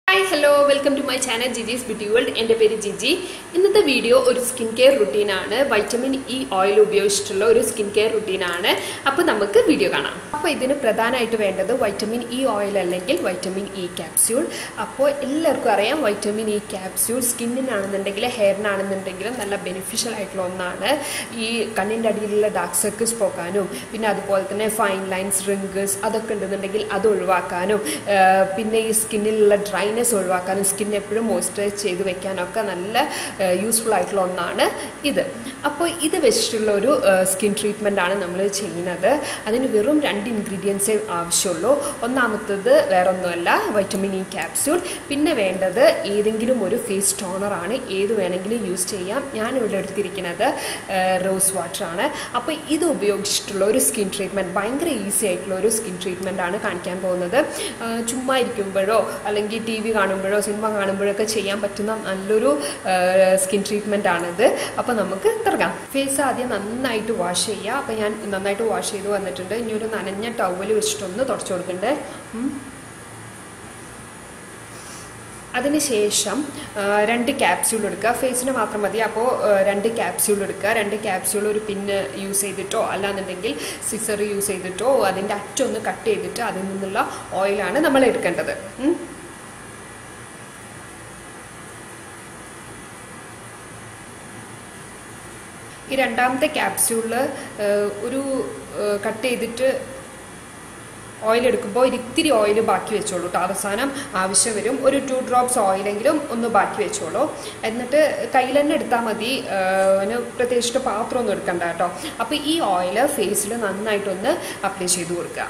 Hi hello welcome to my channel Jiji's beauty world എൻ്റെ പേര് ജിജി ഇന്നത്തെ വീഡിയോ ഒരു സ്കിൻ കെയർ റുട്ടീനാണ് വൈറ്റമിൻ ഇ ഓയിൽ ഉപയോഗിച്ചിട്ടുള്ള ഒരു സ്കിൻ കെയർ റുട്ടീനാണ് അപ്പോൾ നമുക്ക് വീഡിയോ കാണാം അപ്പോൾ ഇതിന് പ്രധാനമായിട്ട് വേണ്ടത് വൈറ്റമിൻ ഇ ഓയിൽ അല്ലെങ്കിൽ വൈറ്റമിൻ ഇ ക്യാപ്സ്യൂൾ അപ്പോൾ എല്ലാവർക്കും അറിയാം വൈറ്റമിൻ ഇ ക്യാപ്സ്യൂൾ സ്കിന്നിനാണെന്നുണ്ടെങ്കിൽ ഹെയറിനാണെന്നുണ്ടെങ്കിലും നല്ല ബെനിഫിഷ്യൽ ആയിട്ടുള്ള ഒന്നാണ് ഈ കണ്ണിൻ്റെ അടിയിലുള്ള ഡാർക്ക് സർക്കിൾസ് പോക്കാനും പിന്നെ അതുപോലെ തന്നെ ഫൈൻ ലൈൻസ് റിങ്കിൾസ് അതൊക്കെ ഉണ്ടെന്നുണ്ടെങ്കിൽ അത് ഒഴിവാക്കാനും ആ, പിന്നെ ഈ സ്കിന്നിലുള്ള ഡ്രൈനെസ് ഒഴിവാക്കാനും സ്കിൻ എപ്പോഴും മോയ്സ്ചറൈസ് ചെയ്ത് വെക്കാനൊക്കെ നല്ല യൂസ്ഫുൾ ആയിട്ടുള്ള ഒന്നാണ് ഇത് അപ്പോൾ ഇത് വെച്ചിട്ടുള്ള ഒരു സ്കിൻ ട്രീറ്റ്മെൻ്റ് ആണ് നമ്മൾ ചെയ്യുന്നത് അതിന് വെറും രണ്ട് ഇൻഗ്രീഡിയൻസേ ആവശ്യമുള്ളൂ ഒന്നാമത്തത് വേറൊന്നുമല്ല വൈറ്റമിൻ ഇ ക്യാപ്സ്യൂൾ പിന്നെ വേണ്ടത് ഏതെങ്കിലും ഒരു ഫേസ് ടോണറാണ് ഏത് വേണമെങ്കിലും യൂസ് ചെയ്യാം ഞാൻ ഇവിടെ എടുത്തിരിക്കുന്നത് റോസ് വാട്ടർ ആണ് അപ്പോൾ ഇത് ഉപയോഗിച്ചിട്ടുള്ള ഒരു സ്കിൻ ട്രീറ്റ്മെൻറ്റ് ഭയങ്കര ഈസി ആയിട്ടുള്ള ഒരു സ്കിൻ ട്രീറ്റ്മെൻ്റ് ആണ് കാണിക്കാൻ പോകുന്നത് ആ, ചുമ്മാ ഇരിക്കുമ്പോഴോ അല്ലെങ്കിൽ ടി വി കാണുമ്പോഴോ സിനിമ കാണുമ്പോഴൊക്കെ ചെയ്യാൻ പറ്റുന്ന നല്ലൊരു സ്കിൻ ട്രീറ്റ്മെൻ്റ് ആണിത് അപ്പോൾ നമുക്ക് തുടങ്ങാം ഫേസ് ആദ്യം നന്നായിട്ട് വാഷ് ചെയ്യുക അപ്പോൾ ഞാൻ നന്നായിട്ട് വാഷ് ചെയ്ത് വന്നിട്ടുണ്ട് ഇനി ഒരു നനഞ്ഞ ടവൽ വെച്ചിട്ടൊന്ന് തുടച്ചു കൊടുക്കണ്ടേ ഉം. അതിനുശേഷം ആ, രണ്ട് ക്യാപ്സ്യൂൾ എടുക്കുക ഫേസിന് മാത്രം മതി അപ്പോൾ ആ, രണ്ട് ക്യാപ്സ്യൂൾ എടുക്കുക രണ്ട് ക്യാപ്സ്യൂൾ ഒരു പിന്ന് യൂസ് ചെയ്തിട്ടോ അല്ലാന്നുണ്ടെങ്കിൽ സിസർ യൂസ് ചെയ്തിട്ടോ അതിൻ്റെ അറ്റൊന്ന് കട്ട് ചെയ്തിട്ട് അതിൽ നിന്നുള്ള ഓയിലാണ് നമ്മൾ എടുക്കേണ്ടത് ഉം. ഈ രണ്ടാമത്തെ ക്യാപ്സ്യൂളിൽ ഒരു കട്ട് ചെയ്തിട്ട് ഓയിൽ എടുക്കുമ്പോൾ ഒരു ഇത്തിരി ഓയിൽ ബാക്കി വെച്ചോളൂ കേട്ടോ അവസാനം ആവശ്യം വരും ഒരു ടു ഡ്രോപ്സ് ഓയിലെങ്കിലും ഒന്ന് ബാക്കി വെച്ചോളൂ എന്നിട്ട് കയ്യിൽ തന്നെ എടുത്താൽ മതി ആ, അതിന് പ്രത്യേകിച്ചിട്ട് പാത്രമൊന്നും എടുക്കണ്ട കേട്ടോ അപ്പോൾ ഈ ഓയിൽ ഫേസിൽ നന്നായിട്ടൊന്ന് അപ്ലൈ ചെയ്ത് കൊടുക്കുക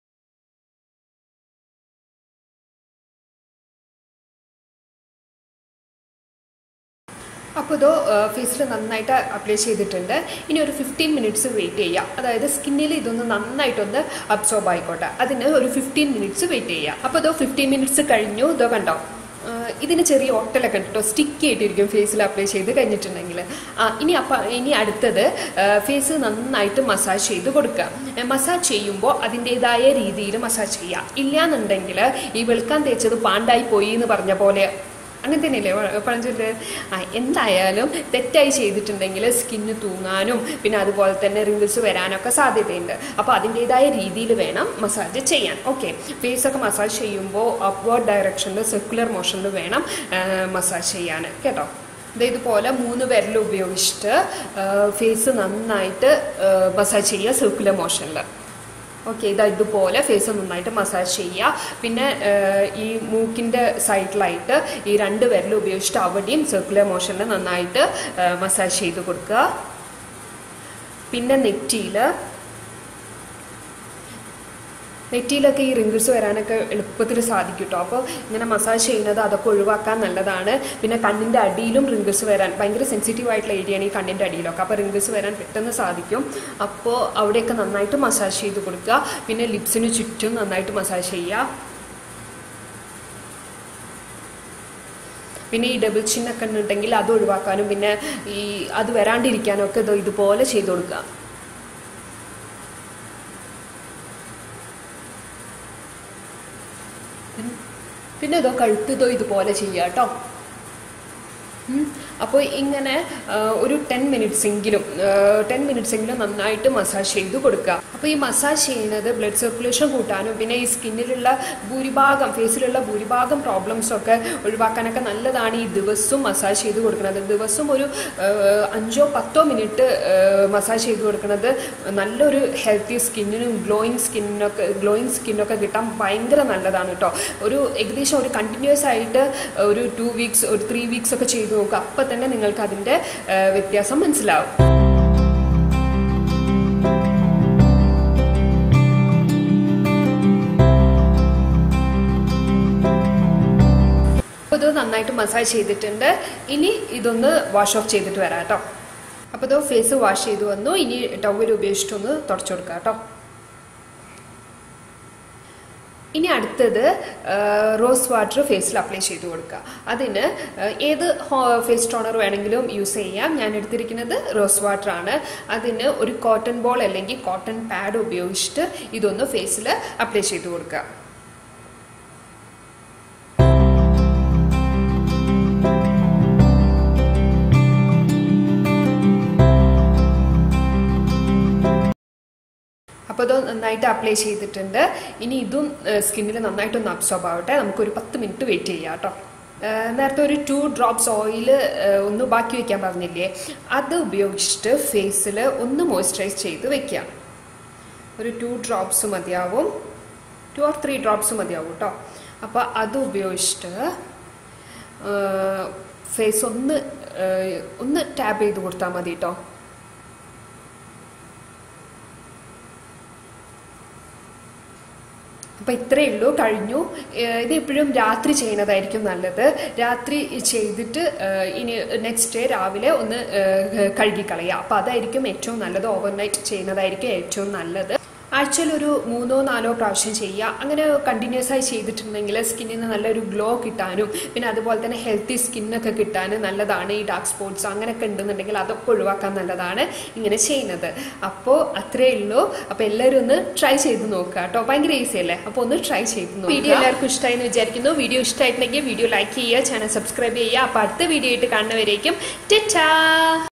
അപ്പോൾ ഇത് ഫേസിൽ നന്നായിട്ട് അപ്ലൈ ചെയ്തിട്ടുണ്ട് ഇനി ഒരു ഫിഫ്റ്റീൻ മിനിറ്റ്സ് വെയിറ്റ് ചെയ്യുക അതായത് സ്കിന്നിൽ ഇതൊന്ന് നന്നായിട്ടൊന്ന് അബ്സോർബ് ആയിക്കോട്ടെ അതിന് ഒരു ഫിഫ്റ്റീൻ മിനിറ്റ്സ് വെയിറ്റ് ചെയ്യുക അപ്പോൾ ഇതോ ഫിഫ്റ്റീൻ മിനിറ്റ്സ് കഴിഞ്ഞു ഇതോ കണ്ടോ ആ, ഇതിന് ചെറിയ ഒട്ടലൊക്കെ ഉണ്ട് കേട്ടോ സ്റ്റിക്കി ആയിട്ടിരിക്കും ഫേസിൽ അപ്ലൈ ചെയ്ത് കഴിഞ്ഞിട്ടുണ്ടെങ്കിൽ ആ ഇനി അപ്പം ഇനി അടുത്തത് ഫേസ് നന്നായിട്ട് മസാജ് ചെയ്ത് കൊടുക്കുക മസാജ് ചെയ്യുമ്പോൾ അതിൻ്റെതായ രീതിയിൽ മസാജ് ചെയ്യുക ഇല്ലാന്നുണ്ടെങ്കിൽ ഈ വെളുക്കാൻ തേച്ചത് പാണ്ടായി പോയി എന്ന് പറഞ്ഞ പോലെ അങ്ങനെ തന്നെയല്ലേ വ- പഴഞ്ചൊല്ല് ആ എന്തായാലും തെറ്റായി ചെയ്തിട്ടുണ്ടെങ്കിൽ സ്കിന്ന് തൂങ്ങാനും പിന്നെ അതുപോലെ തന്നെ റിങ്കിൾസ് വരാനൊക്കെ സാധ്യതയുണ്ട് അപ്പോൾ അതിൻ്റെതായ രീതിയിൽ വേണം മസാജ് ചെയ്യാൻ ഓക്കെ ഫേസൊക്കെ മസാജ് ചെയ്യുമ്പോൾ അപ്വേർഡ് ഡയറക്ഷനിൽ സർക്കുലർ മോഷനിൽ വേണം മസാജ് ചെയ്യാൻ കേട്ടോ ഇത് ഇതുപോലെ മൂന്ന് വിരൽ ഉപയോഗിച്ചിട്ട് ഫേസ് നന്നായിട്ട് മസാജ് ചെയ്യുക സർക്കുലർ മോഷനിൽ ഓക്കെ ഇതാ ഇതുപോലെ ഫേസ് നന്നായിട്ട് മസാജ് ചെയ്യുക പിന്നെ ഏഹ്, ഈ മൂക്കിൻ്റെ സൈഡിലായിട്ട് ഈ രണ്ട് വിരൽ ഉപയോഗിച്ചിട്ട് അവിടെയും സർക്കുലർ മോഷനിൽ നന്നായിട്ട് മസാജ് ചെയ്ത് കൊടുക്കുക പിന്നെ നെറ്റിയിൽ നെറ്റിയിലൊക്കെ ഈ റിങ്കിൾസ് വരാനൊക്കെ എളുപ്പത്തിൽ സാധിക്കും കേട്ടോ അപ്പോൾ ഇങ്ങനെ മസാജ് ചെയ്യുന്നത് അതൊക്കെ ഒഴിവാക്കാൻ നല്ലതാണ് പിന്നെ കണ്ണിൻ്റെ അടിയിലും റിങ്കിൾസ് വരാൻ ഭയങ്കര സെൻസിറ്റീവ് ആയിട്ടുള്ള ഏരിയയാണ് ഈ കണ്ണിൻ്റെ അടിയിലൊക്കെ അപ്പോൾ റിങ്കിൾസ് വരാൻ പെട്ടെന്ന് സാധിക്കും അപ്പോൾ അവിടെയൊക്കെ നന്നായിട്ട് മസാജ് ചെയ്ത് കൊടുക്കുക പിന്നെ ലിപ്സിന് ചുറ്റും നന്നായിട്ട് മസാജ് ചെയ്യുക പിന്നെ ഈ ഡബിൾ ചിന്നൊക്കെ ഉണ്ടെങ്കിൽ അത് ഒഴിവാക്കാനും പിന്നെ ഈ അത് വരാണ്ടിരിക്കാനും ഒക്കെ ഇത് ഇതുപോലെ ചെയ്ത് കൊടുക്കുക പിന്നെ ഇതോ കഴുത്ത് ഇതോ ഇതുപോലെ ചെയ്യുക കേട്ടോ അപ്പോൾ ഇങ്ങനെ ആ, ഒരു ടെൻ മിനിറ്റ്സ് എങ്കിലും ടെൻ മിനിറ്റ്സ് എങ്കിലും നന്നായിട്ട് മസാജ് ചെയ്ത് കൊടുക്കുക അപ്പോൾ ഈ മസാജ് ചെയ്യുന്നത് ബ്ലഡ് സർക്കുലേഷൻ കൂട്ടാനും പിന്നെ ഈ സ്കിന്നിലുള്ള ഭൂരിഭാഗം ഫേസിലുള്ള ഭൂരിഭാഗം പ്രോബ്ലംസ് ഒക്കെ ഒഴിവാക്കാനൊക്കെ നല്ലതാണ് ഈ ദിവസവും മസാജ് ചെയ്ത് കൊടുക്കുന്നത് ദിവസം ഒരു ആ, അഞ്ചോ പത്തോ മിനിറ്റ് മസാജ് ചെയ്ത് കൊടുക്കുന്നത് നല്ലൊരു ഹെൽത്തി സ്കിന്നിനും ഗ്ലോയിങ് സ്കിന്നിനൊക്കെ ഗ്ലോയിങ് സ്കിന്നൊക്കെ കിട്ടാൻ ഭയങ്കര നല്ലതാണ് കേട്ടോ ഒരു ഏകദേശം ഒരു കണ്ടിന്യൂസ് ആയിട്ട് ഒരു ടു വീക്സ് ഒരു ത്രീ വീക്സ് ഒക്കെ ചെയ്ത് നോക്കുക അപ്പം തന്നെ നിങ്ങൾക്ക് അതിൻ്റെ വ്യത്യാസം മനസ്സിലാവും അപ്പോൾ ഇത് നന്നായിട്ട് മസാജ് ചെയ്തിട്ടുണ്ട് ഇനി ഇതൊന്ന് വാഷ് ഓഫ് ചെയ്തിട്ട് വരാം കേട്ടോ അപ്പോൾ ഇത് ഫേസ് വാഷ് ചെയ്ത് വന്നു ഇനി ടവൽ ഉപയോഗിച്ചിട്ടൊന്ന് തുടച്ചു കൊടുക്കാം കേട്ടോ ഇനി അടുത്തത് റോസ് വാട്ടർ ഫേസിൽ അപ്ലൈ ചെയ്ത് കൊടുക്കുക അതിന് ആ, ഏത് ഫേസ് ടോണർ വേണമെങ്കിലും യൂസ് ചെയ്യാം ഞാൻ എടുത്തിരിക്കുന്നത് റോസ് വാട്ടർ ആണ് അതിന് ഒരു കോട്ടൺ ബോൾ അല്ലെങ്കിൽ കോട്ടൺ പാഡ് ഉപയോഗിച്ചിട്ട് ഇതൊന്ന് ഫേസിൽ അപ്ലൈ ചെയ്ത് കൊടുക്കുക അപ്പോൾ ഇത് നന്നായിട്ട് അപ്ലൈ ചെയ്തിട്ടുണ്ട് ഇനി ഇതും സ്കിന്നിൽ നന്നായിട്ടൊന്ന് അബ്സോർബ് ആവട്ടെ നമുക്കൊരു പത്ത് മിനിറ്റ് വെയിറ്റ് ചെയ്യാം കേട്ടോ ഏഹ് നേരത്തെ ഒരു ടു ഡ്രോപ്സ് ഓയിൽ ഒന്ന് ബാക്കി വെക്കാൻ പറഞ്ഞില്ലേ അത് ഉപയോഗിച്ചിട്ട് ഫേസിൽ ഒന്ന് മോയ്സ്ചറൈസ് ചെയ്ത് വെക്കുക ഒരു ടു ഡ്രോപ്സ് മതിയാവും ടു ഓർ ത്രീ ഡ്രോപ്സ് മതിയാവും കേട്ടോ അപ്പോൾ അത് ഉപയോഗിച്ചിട്ട് ഫേസ് ഒന്ന് ഏഹ് ഒന്ന് ടാപ്പ് ചെയ്ത് കൊടുത്താൽ മതി കേട്ടോ അപ്പം ഇത്രയേ ഉള്ളൂ കഴിഞ്ഞു ഏഹ് ഇത് എപ്പോഴും രാത്രി ചെയ്യുന്നതായിരിക്കും നല്ലത് രാത്രി ചെയ്തിട്ട് ഏഹ് ഇനി നെക്സ്റ്റ് ഡേ രാവിലെ ഒന്ന് ഏഹ് കഴുകിക്കളയുക അപ്പം അതായിരിക്കും ഏറ്റവും നല്ലത് ഓവർനൈറ്റ് ചെയ്യുന്നതായിരിക്കും ഏറ്റവും നല്ലത് ആഴ്ചയിൽ ഒരു മൂന്നോ നാലോ പ്രാവശ്യം ചെയ്യുക അങ്ങനെ കണ്ടിന്യൂസ് ആയി ചെയ്തിട്ടുണ്ടെങ്കിൽ സ്കിന്നിന് നല്ലൊരു ഗ്ലോ കിട്ടാനും പിന്നെ അതുപോലെ തന്നെ ഹെൽത്തി സ്കിന്നൊക്കെ കിട്ടാനും നല്ലതാണ് ഈ ഡാർക്ക് സ്പോട്ട്സ് അങ്ങനെയൊക്കെ ഉണ്ടെന്നുണ്ടെങ്കിൽ അതൊക്കെ ഒഴിവാക്കാൻ നല്ലതാണ് ഇങ്ങനെ ചെയ്യുന്നത് അപ്പോൾ അത്രയേ ഉള്ളൂ അപ്പോൾ എല്ലാവരും ഒന്ന് ട്രൈ ചെയ്ത് നോക്കുക കേട്ടോ ഭയങ്കര ഈസി അല്ലേ അപ്പോൾ ഒന്ന് ട്രൈ ചെയ്ത് നോക്കുക വീഡിയോ എല്ലാവർക്കും ഇഷ്ടമായി എന്ന് വിചാരിക്കുന്നു വീഡിയോ ഇഷ്ടമായിട്ടുണ്ടെങ്കിൽ വീഡിയോ ലൈക്ക് ചെയ്യുക ചാനൽ സബ്സ്ക്രൈബ് ചെയ്യുക അപ്പോൾ അടുത്ത വീഡിയോ ആയിട്ട് കാണുന്നവരേക്കും ടാ